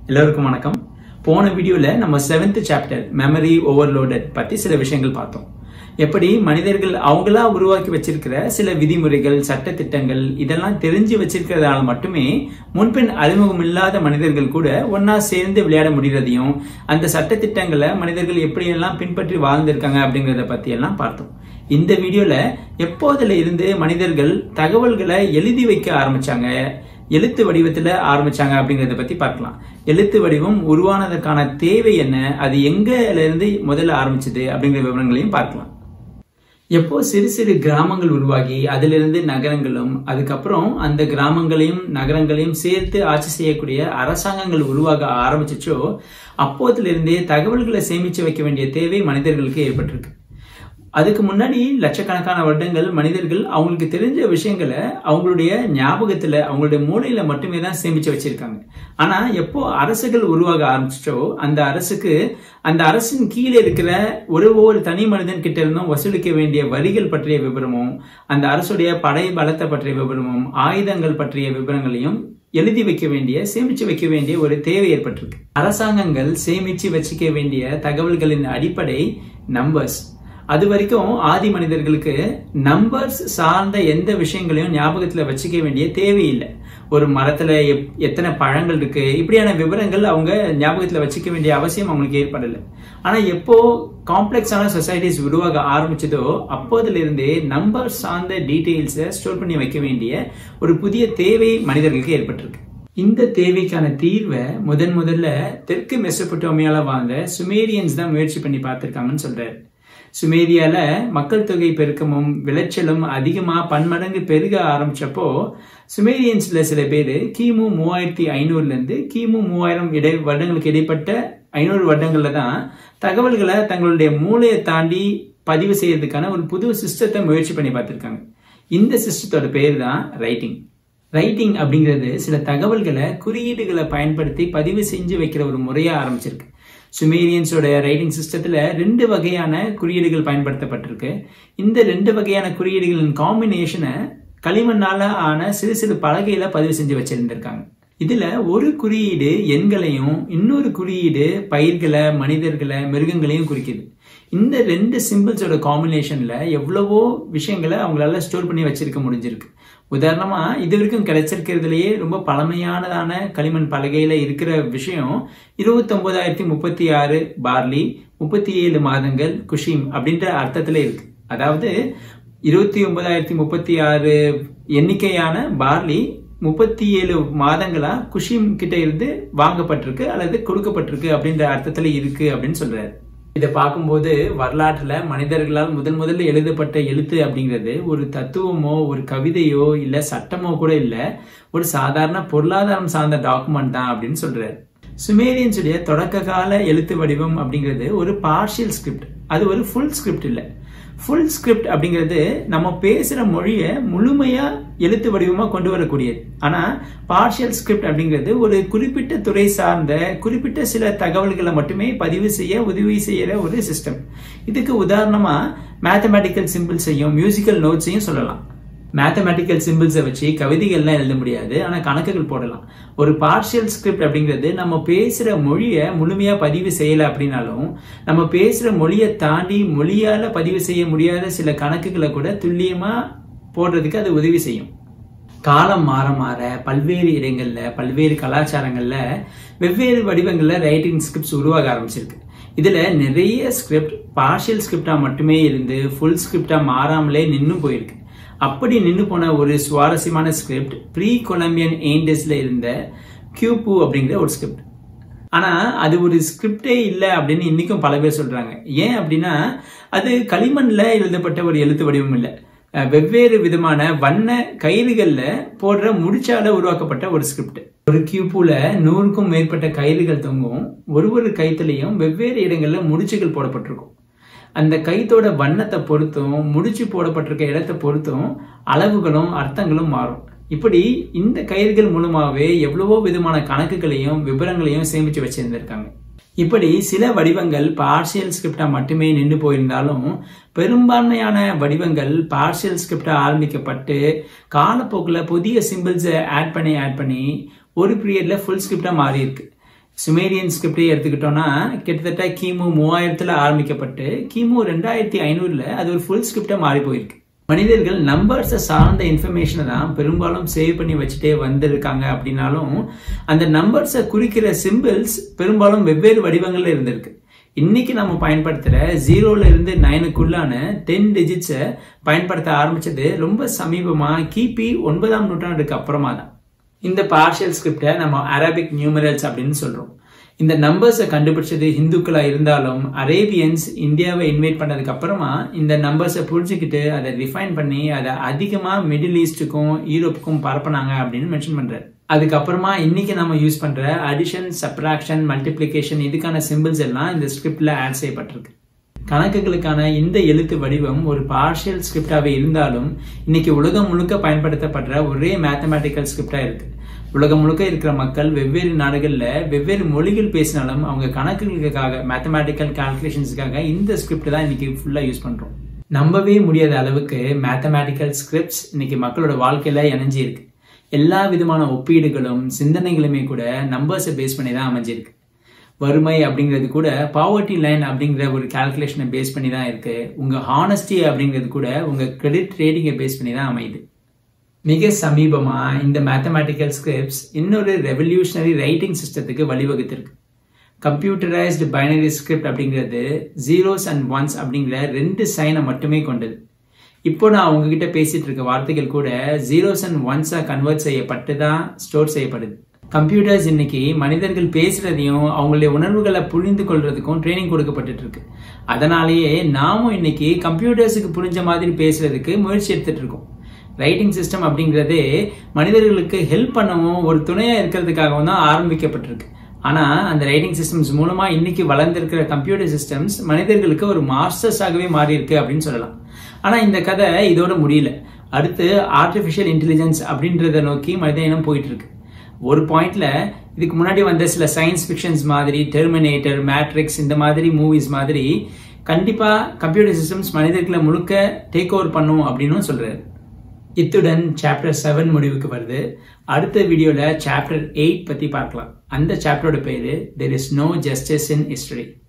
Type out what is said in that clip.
எல்லோருக்கும் வணக்கம் போன வீடியோல நம்ம செவன்த் சாப்டர் மெமரி ஓவர்லோடட் பத்தி சில விஷயங்கள் பார்த்தோம் எப்படி மனிதர்கள் அவங்களா உருவாக்கி வச்சிருக்கிற சில விதிமுறைகள் சட்ட திட்டங்கள் இதெல்லாம் தெரிஞ்சு வச்சிருக்கிறதால மட்டுமே முன்பின் அறிமுகம் இல்லாத மனிதர்கள் கூட ஒன்னா சேர்ந்து விளையாட முடியறதையும் அந்த சட்ட திட்டங்களை மனிதர்கள் எப்படியெல்லாம் பின்பற்றி வாழ்ந்திருக்காங்க அப்படிங்கறத பத்தி எல்லாம் பார்த்தோம் இந்த வீடியோல எப்போதுல இருந்து மனிதர்கள் தகவல்களை எழுதி வைக்க ஆரம்பிச்சாங்க எழுத்து வடிவத்துல ஆரம்பிச்சாங்க அப்படிங்கறத பத்தி பார்க்கலாம் எழுத்து வடிவம் உருவானதற்கான தேவை என்ன அது எங்கல இருந்து முதல்ல ஆரம்பிச்சது அப்படிங்கிற விவரங்களையும் பார்க்கலாம் எப்போ சிறு சிறு கிராமங்கள் உருவாகி அதிலிருந்து நகரங்களும் அதுக்கப்புறம் அந்த கிராமங்களையும் நகரங்களையும் சேர்த்து ஆட்சி செய்யக்கூடிய அரசாங்கங்கள் உருவாக ஆரம்பிச்சிச்சோ அப்போதிலிருந்தே தகவல்களை சேமிச்சு வைக்க வேண்டிய தேவை மனிதர்களுக்கு ஏற்பட்டிருக்கு அதுக்கு முன்னாடி லட்சக்கணக்கான வருடங்கள் மனிதர்கள் அவங்களுக்கு தெரிஞ்ச விஷயங்களை அவங்களுடைய ஞாபகத்துல அவங்களுடைய மூளையில மட்டுமே தான் சேமிச்சு வச்சிருக்காங்க ஆனா எப்போ அரசுகள் உருவாக ஆரம்பிச்சோ அந்த அரசுக்கு அந்த அரசின் கீழே இருக்கிற ஒரு ஒவ்வொரு தனி மனிதன் கிட்ட இருந்தும் வசூலிக்க வேண்டிய வரிகள் பற்றிய விவரமும் அந்த அரசுடைய படை பலத்தை பற்றிய விவரமும் ஆயுதங்கள் பற்றிய விவரங்களையும் எழுதி வைக்க வேண்டிய சேமிச்சு வைக்க வேண்டிய ஒரு தேவை ஏற்பட்டிருக்கு அரசாங்கங்கள் சேமிச்சு வச்சுக்க வேண்டிய தகவல்களின் அடிப்படை நம்பர்ஸ் அது வரைக்கும் ஆதி மனிதர்களுக்கு நம்பர்ஸ் சார்ந்த எந்த விஷயங்களையும் ஞாபகத்துல வச்சுக்க வேண்டிய தேவையில்லை ஒரு மரத்துல எத்தனை பழங்கள் இருக்கு இப்படியான விவரங்கள் அவங்க ஞாபகத்துல வச்சுக்க வேண்டிய அவசியம் அவங்களுக்கு ஏற்படல ஆனா எப்போ காம்ப்ளெக்ஸான சொசைட்டிஸ் உருவாக ஆரம்பிச்சதோ அப்போதுல இருந்தே நம்பர் சார்ந்த டீடைல்ஸை ஸ்டோர் பண்ணி வைக்க வேண்டிய ஒரு புதிய தேவை மனிதர்களுக்கு ஏற்பட்டிருக்கு இந்த தேவைக்கான தீர்வை முதன் முதல்ல தெற்கு மெசபட்டோமியால வாழ்ந்த சுமேரியன்ஸ் தான் முயற்சி பண்ணி பார்த்திருக்காங்கன்னு சொல்றாரு சுமேரியால மக்கள் தொகை பெருக்கமும் விளைச்சலும் அதிகமா பன்மடங்கு பெருக ஆரம்பிச்சப்போ சுமேரியன்ஸ்ல சில பேர் கிமு மூவாயிரத்தி ஐநூறுல இருந்து கிமு மூவாயிரம் இடை வருடங்களுக்கு இடைப்பட்ட ஐநூறு வருடங்கள்ல தான் தகவல்களை தங்களுடைய மூளையை தாண்டி பதிவு செய்யறதுக்கான ஒரு புது சிஸ்டத்தை முயற்சி பண்ணி பார்த்திருக்காங்க இந்த சிஸ்டத்தோட பேர் தான் ரைட்டிங் ரைட்டிங் அப்படிங்கிறது சில தகவல்களை குறியீடுகளை பயன்படுத்தி பதிவு செஞ்சு வைக்கிற ஒரு முறையா ஆரம்பிச்சிருக்கு சுமேரியன்ஸோட ரைட்டிங் சிஸ்டத்துல ரெண்டு வகையான குறியீடுகள் பயன்படுத்தப்பட்டிருக்கு இந்த ரெண்டு வகையான குறியீடுகளின் காம்பினேஷனை களிமண்ணால ஆன சிறு சிறு பலகையில பதிவு செஞ்சு வச்சிருந்திருக்காங்க இதுல ஒரு குறியீடு எண்களையும் இன்னொரு குறியீடு பயிர்களை மனிதர்களை மிருகங்களையும் குறிக்குது இந்த ரெண்டு சிம்பிள்ஸோட காம்பினேஷன்ல எவ்வளவோ விஷயங்களை அவங்களால ஸ்டோர் பண்ணி வச்சிருக்க முடிஞ்சிருக்கு உதாரணமா இது வரைக்கும் கிடைச்சிருக்கிறதுலயே ரொம்ப பழமையானதான களிமண் பலகையில இருக்கிற விஷயம் இருபத்தி ஒன்பதாயிரத்தி முப்பத்தி ஆறு பார்லி முப்பத்தி ஏழு மாதங்கள் குஷிம் அப்படின்ற அர்த்தத்துல இருக்கு அதாவது இருபத்தி ஒன்பதாயிரத்தி முப்பத்தி ஆறு எண்ணிக்கையான பார்லி முப்பத்தி ஏழு மாதங்களா குஷிம் கிட்ட இருந்து வாங்கப்பட்டிருக்கு அல்லது கொடுக்கப்பட்டிருக்கு அப்படின்ற அர்த்தத்துல இருக்கு அப்படின்னு சொல்றாரு இதை பார்க்கும்போது வரலாற்றுல மனிதர்களால் முதல் முதல்ல எழுதப்பட்ட எழுத்து அப்படிங்கிறது ஒரு தத்துவமோ ஒரு கவிதையோ இல்ல சட்டமோ கூட இல்ல ஒரு சாதாரண பொருளாதாரம் சார்ந்த டாக்குமெண்ட் தான் அப்படின்னு சொல்றாரு சுமேரியன்ஸுடைய தொடக்க கால எழுத்து வடிவம் அப்படிங்கிறது ஒரு பார்ஷியல் ஸ்கிரிப்ட் அது ஒரு ஃபுல் ஸ்கிரிப்ட் இல்லை ஃபுல் ஸ்கிரிப்ட் அப்படிங்கிறது நம்ம பேசுற மொழியை முழுமையா எழுத்து வடிவமா கொண்டு வரக்கூடியது ஆனா பார்ஷியல் ஸ்கிரிப்ட் அப்படிங்கிறது ஒரு குறிப்பிட்ட துறை சார்ந்த குறிப்பிட்ட சில தகவல்களை மட்டுமே பதிவு செய்ய உதவி செய்யற ஒரு சிஸ்டம் இதுக்கு உதாரணமா மேத்தமேட்டிக்கல் சிம்பிள்ஸையும் மியூசிக்கல் நோட்ஸையும் சொல்லலாம் மேத்தமேட்டிக்கல் சிம்பிள்ஸை வச்சு கவிதைகள்லாம் எழுத முடியாது ஆனா கணக்குகள் போடலாம் ஒரு பார்ஷியல் ஸ்கிரிப்ட் அப்படிங்கிறது நம்ம பேசுற மொழியை முழுமையா பதிவு செய்யல அப்படின்னாலும் நம்ம பேசுற மொழியை தாண்டி மொழியால பதிவு செய்ய முடியாத சில கணக்குகளை கூட துல்லியமா போடுறதுக்கு அது உதவி செய்யும் காலம் மாற மாற பல்வேறு இடங்கள்ல பல்வேறு கலாச்சாரங்கள்ல வெவ்வேறு வடிவங்கள்ல ரைட்டிங் ஸ்கிரிப்ட்ஸ் உருவாக ஆரம்பிச்சிருக்கு இதுல நிறைய ஸ்கிரிப்ட் பார்ஷியல் ஸ்கிரிப்டா மட்டுமே இருந்து ஃபுல் ஸ்கிரிப்டா மாறாமலே நின்னு போயிருக்கு அப்படி நின்று போன ஒரு சுவாரஸ்யமான ஸ்கிரிப்ட் ப்ரீ கொலம்பியன் ஏண்டஸ்ல இருந்த கியூபு அப்படிங்கிற ஒரு ஸ்கிரிப்ட் ஆனா அது ஒரு ஸ்கிரிப்டே இல்லை அப்படின்னு இன்னைக்கும் பல பேர் சொல்றாங்க ஏன் அப்படின்னா அது களிமண்ல எழுதப்பட்ட ஒரு எழுத்து வடிவம் இல்லை வெவ்வேறு விதமான வண்ண கயிறுகள்ல போடுற முடிச்சால உருவாக்கப்பட்ட ஒரு ஸ்கிரிப்ட் ஒரு கியூப்புல நூறுக்கும் மேற்பட்ட கயிறுகள் தொங்கும் ஒரு ஒரு கைத்துலையும் வெவ்வேறு இடங்கள்ல முடிச்சுகள் போடப்பட்டிருக்கும் அந்த கைத்தோட வண்ணத்தை பொறுத்தும் முடிச்சு போடப்பட்டிருக்க இடத்தை பொறுத்தும் அளவுகளும் அர்த்தங்களும் மாறும் இப்படி இந்த கயிறுகள் மூலமாவே எவ்வளவோ விதமான கணக்குகளையும் விவரங்களையும் சேமிச்சு வச்சிருந்திருக்காங்க இப்படி சில வடிவங்கள் பார்ஷியல் ஸ்கிரிப்டா மட்டுமே நின்று போயிருந்தாலும் பெரும்பான்மையான வடிவங்கள் பார்ஷியல் ஸ்கிரிப்டா ஆரம்பிக்கப்பட்டு காலப்போக்கில் புதிய சிம்பிள்ஸை ஆட் பண்ணி ஆட் பண்ணி ஒரு பீரியட்ல ஃபுல் ஸ்கிரிப்டா மாறி இருக்கு சுமேரியன் ஸ்கிரிப்டே எடுத்துக்கிட்டோம்னா கிட்டத்தட்ட கிமு மூவாயிரத்துல ஆரம்பிக்கப்பட்டு கிமு ரெண்டாயிரத்தி ஐநூறுல அது ஒரு ஃபுல் ஸ்கிரிப்டா மாறி போயிருக்கு மனிதர்கள் நம்பர்ஸை சார்ந்த இன்ஃபர்மேஷனை தான் பெரும்பாலும் சேவ் பண்ணி வச்சுட்டே வந்திருக்காங்க அப்படின்னாலும் அந்த நம்பர்ஸை குறிக்கிற சிம்பிள்ஸ் பெரும்பாலும் வெவ்வேறு வடிவங்கள்ல இருந்திருக்கு இன்னைக்கு நம்ம பயன்படுத்துற ஜீரோல இருந்து நைனுக்குள்ளான டென் டிஜிட்ஸை பயன்படுத்த ஆரம்பிச்சது ரொம்ப சமீபமா கிபி ஒன்பதாம் நூற்றாண்டுக்கு அப்புறமா தான் இந்த பார்ஷியல் ஸ்கிரிப்டை நம்ம அரபிக் நியூமரல்ஸ் அப்படின்னு சொல்றோம் இந்த நம்பர்ஸை கண்டுபிடிச்சது ஹிந்துக்களா இருந்தாலும் அரேபியன்ஸ் இந்தியாவை இன்வைட் பண்ணதுக்கு அப்புறமா இந்த நம்பர்ஸை புரிஞ்சுக்கிட்டு அதை ரிஃபைன் பண்ணி அதை அதிகமா மிடில் ஈஸ்டுக்கும் யூரோப்புக்கும் பரப்புனாங்க அப்படின்னு மென்ஷன் பண்றாரு அதுக்கப்புறமா இன்னைக்கு நம்ம யூஸ் பண்ற அடிஷன் சப்ராக்ஷன் மல்டிப்ளிகேஷன் இதுக்கான சிம்பிள்ஸ் எல்லாம் இந்த ஸ்கிரிப்ட்ல ஆட் செய்யப்பட்டிருக்கு கணக்குகளுக்கான இந்த எழுத்து வடிவம் ஒரு பார்ஷியல் ஸ்கிரிப்டாவே இருந்தாலும் இன்னைக்கு உலகம் முழுக்க பயன்படுத்தப்படுற ஒரே மேத்தமேட்டிக்கல் ஸ்கிரிப்டா இருக்கு உலகம் முழுக்க இருக்கிற மக்கள் வெவ்வேறு நாடுகள்ல வெவ்வேறு மொழிகள் பேசினாலும் அவங்க கணக்குகளுக்காக மேத்தமேட்டிக்கல் கால்குலேஷன்ஸுக்காக இந்த ஸ்கிரிப்ட் தான் இன்னைக்கு ஃபுல்லா யூஸ் பண்றோம் நம்பவே முடியாத அளவுக்கு மேத்தமேட்டிக்கல் ஸ்கிரிப்ட்ஸ் இன்னைக்கு மக்களோட வாழ்க்கையில இணைஞ்சி இருக்கு எல்லா விதமான ஒப்பீடுகளும் சிந்தனைகளுமே கூட நம்பர்ஸை பேஸ் பண்ணி தான் அமைஞ்சிருக்கு வறுமை அப்படிங்கிறது கூட பாவர்ட்டி லைன் அப்படிங்கிற ஒரு கால்குலேஷனை பேஸ் பண்ணி தான் இருக்கு உங்க ஹானஸ்டி அப்படிங்கிறது கூட உங்க கிரெடிட் ரேட்டிங்கை பேஸ் பண்ணி தான் அமையுது மிக சமீபமா இந்த மேத்தமேட்டிக்கல் ஸ்கிரிப்ட்ஸ் இன்னொரு ரெவல்யூஷனரி ரைட்டிங் சிஸ்டத்துக்கு வழிவகுத்திருக்கு கம்ப்யூட்டரைஸ்டு பைனரி ஸ்கிரிப்ட் அப்படிங்கிறது ஜீரோஸ் அண்ட் ஒன்ஸ் அப்படிங்கிற ரெண்டு சைனை மட்டுமே கொண்டது இப்போ நான் உங்ககிட்ட பேசிட்டு இருக்க வார்த்தைகள் கூட ஜீரோஸ் அண்ட் ஒன்ஸா கன்வெர்ட் செய்யப்பட்டு தான் ஸ்டோர் செய்யப்படுது கம்ப்யூட்டர்ஸ் இன்னைக்கு மனிதர்கள் பேசுறதையும் அவங்களுடைய உணர்வுகளை புரிந்து கொள்றதுக்கும் ட்ரைனிங் கொடுக்கப்பட்டு இருக்கு அதனாலேயே நாமும் இன்னைக்கு கம்ப்யூட்டர்ஸுக்கு புரிஞ்ச மாதிரி பேசுறதுக்கு முயற்சி எடுத்துட்டு இருக்கோம் ரைட்டிங் சிஸ்டம் அப்படிங்கிறதே மனிதர்களுக்கு ஹெல்ப் பண்ணவும் ஒரு துணையா இருக்கிறதுக்காகவும் தான் ஆரம்பிக்கப்பட்டிருக்கு ஆனா அந்த ரைட்டிங் சிஸ்டம்ஸ் மூலமா இன்னைக்கு வளர்ந்திருக்கிற கம்ப்யூட்டர் சிஸ்டம்ஸ் மனிதர்களுக்கு ஒரு மாஸ்டர்ஸாகவே மாறி இருக்கு அப்படின்னு சொல்லலாம் ஆனா இந்த கதை இதோட முடியல அடுத்து ஆர்டிபிஷியல் இன்டெலிஜென்ஸ் அப்படின்றத நோக்கி மனித இனம் போயிட்டு இருக்கு ஒரு பாயிண்ட்ல இதுக்கு முன்னாடி வந்த சில சயின்ஸ் ஃபிக்ஷன்ஸ் மாதிரி டெர்மினேட்டர் மேட்ரிக்ஸ் இந்த மாதிரி மூவிஸ் மாதிரி கண்டிப்பா கம்ப்யூட்டர் சிஸ்டம்ஸ் மனிதர்களை முழுக்க டேக் ஓவர் பண்ணும் அப்படின்னு சொல்றாரு இத்துடன் சாப்டர் செவன் முடிவுக்கு வருது அடுத்த வீடியோல சாப்டர் எயிட் பத்தி பார்க்கலாம் அந்த சாப்டரோட பேரு there is no justice in history